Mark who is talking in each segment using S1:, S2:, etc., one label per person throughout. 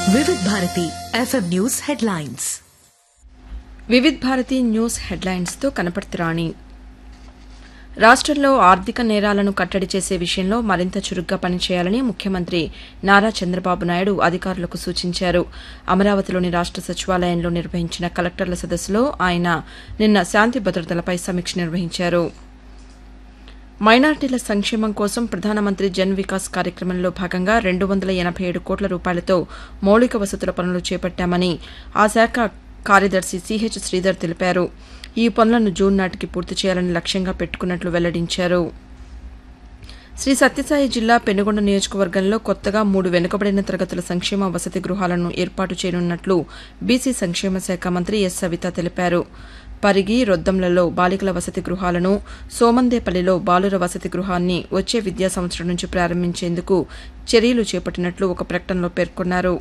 S1: Vividh Bharati FM news headlines
S2: Vividh Bharati news హెడ్లైన్స్తో కనపడుతురాణి రాష్ట్రంలో ఆర్థిక నేరాలను కట్టడి చేసే విషయంలో మరింత చురుగ్గా పనిచేయాలని ముఖ్యమంత్రి నారా చంద్రబాబు నాయుడు అధికారులకు సూచించారు అమరావతిలోని రాష్ట సచివాలయంలో నిర్వహించిన కలెక్టర్ల సదస్సులో ఆయన నిన్న శాంతి భద్రతలపై సమీక్ష నిర్వహించారు మైనార్టీల సంక్షేమం కోసం ప్రధానమంత్రి జన్ వికాస్ కార్యక్రమంలో భాగంగా రెండు వందల ఎనభై ఏడు కోట్ల రూపాయలతో మౌలిక వసతుల పనులు చేపట్టామని ఆ శాఖ కార్యదర్శి సిహెచ్ శ్రీధర్ తెలిపారు ఈ పనులను జూన్ నాటికి పూర్తి చేయాలని లక్ష్యంగా పెట్టుకున్నట్లు వెల్లడించారు శ్రీ సత్యసాయి జిల్లా పెనుగొండ నియోజకవర్గంలో కొత్తగా మూడు వెనుకబడిన తరగతుల సంక్షేమ వసతి గృహాలను ఏర్పాటు చేయనున్నట్లు బీసీ సంక్షేమ శాఖ మంత్రి ఎస్ సవిత తెలిపారు పరిగి రొద్దంలలో బాలికల వసతి గృహాలను సోమందేపల్లిలో బాలుర వసతి గృహాన్ని వచ్చే విద్యా సంవత్సరం నుంచి ప్రారంభించేందుకు చర్యలు చేపట్టినట్లు ఒక ప్రకటనలో పేర్కొన్నారు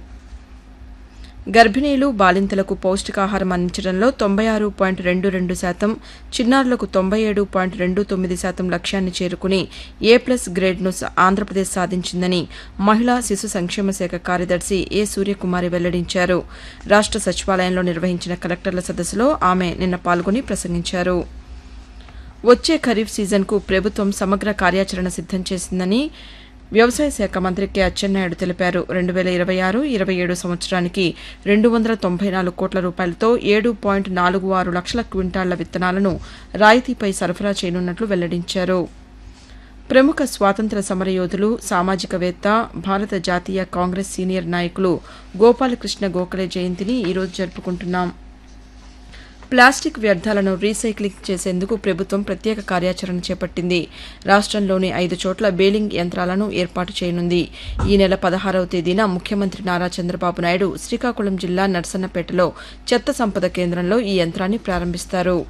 S2: గర్భిణీలు బాలింతలకు పౌష్టికాహారం అందించడంలో తొంభై ఆరు పాయింట్ రెండు రెండు శాతం చిన్నారులకు తొంభై ఏడు పాయింట్ రెండు తొమ్మిది శాతం లక్ష్యాన్ని చేరుకుని ఏ ప్లస్ గ్రేడ్ను స- ఆంధ్రప్రదేశ్ సాధించిందని మహిళా శిశు సంక్షేమ శాఖ కార్యదర్శి ఏ సూర్యకుమారి వెల్లడించారు రాష్ట సచివాలయంలో నిర్వహించిన కలెక్టర్ల సదస్సులో ఆమె నిన్న పాల్గొని ప్రసంగించారు వచ్చే ఖరీఫ్ సీజన్కు ప్రభుత్వం సమగ్ర కార్యాచరణ సిద్దం చేసిందని వ్యవసాయ శాఖ మంత్రి కె అచ్చెన్నాయుడు తెలిపారు రెండు వేల ఇరవై ఆరు ఇరవై ఏడు సంవత్సరానికి రెండు వందల తొంభై నాలుగు కోట్ల రూపాయలతో ఏడు పాయింట్ నాలుగు ఆరు లక్షల క్వింటాళ్ల విత్తనాలను రాయితీపై సరఫరా చేయనున్నట్లు వెల్లడించారు ప్రముఖ స్వాతంత్ర సమరయోధులు సామాజికవేత్త భారత జాతీయ కాంగ్రెస్ సీనియర్ నాయకులు గోపాలకృష్ణ గోఖలే జయంతిని ఈరోజు జరుపుకుంటున్నాం ప్లాస్టిక్ వ్యర్థాలను రీసైక్లింగ్ చేసేందుకు ప్రభుత్వం ప్రత్యేక కార్యాచరణ చేపట్టింది రాష్ట్రంలోని ఐదు చోట్ల బేలింగ్ యంత్రాలను ఏర్పాటు చేయనుంది ఈ నెల పదహారవ తేదీన ముఖ్యమంత్రి నారా చంద్రబాబు నాయుడు శ్రీకాకుళం జిల్లా నర్సన్నపేటలో చెత్త సంపద కేంద్రంలో ఈ యంత్రాన్ని ప్రారంభిస్తారు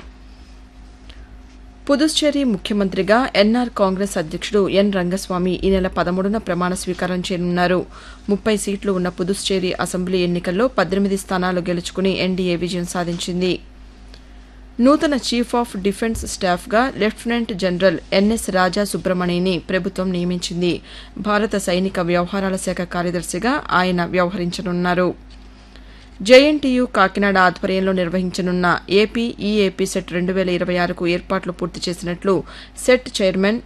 S2: పుదుచ్చేరి ముఖ్యమంత్రిగా ఎన్ఆర్ కాంగ్రెస్ అధ్యక్షుడు ఎన్ రంగస్వామి ఈ నెల పదమూడున ప్రమాణ స్వీకారం చేయనున్నారు ముప్పై సీట్లు ఉన్న పుదుచ్చేరి అసెంబ్లీ ఎన్నికల్లో పద్దెనిమిది స్థానాలు గెలుచుకుని ఎన్డీఏ విజయం సాధించింది నూతన చీఫ్ ఆఫ్ డిఫెన్స్ స్టాఫ్గా లెఫ్టినెంట్ జనరల్ ఎన్ఎస్ రాజా సుబ్రమణిని ప్రభుత్వం నియమించింది భారత సైనిక వ్యవహారాల శాఖ కార్యదర్శిగా ఆయన వ్యవహరించనున్నారు జేఎన్టీయూ కాకినాడ ఆధ్వర్యంలో నిర్వహించనున్న ఏపీ ఈఏపీ సెట్ రెండు వేల ఇరవై ఆరుకు ఏర్పాట్లు పూర్తి చేసినట్లు సెట్ చైర్మన్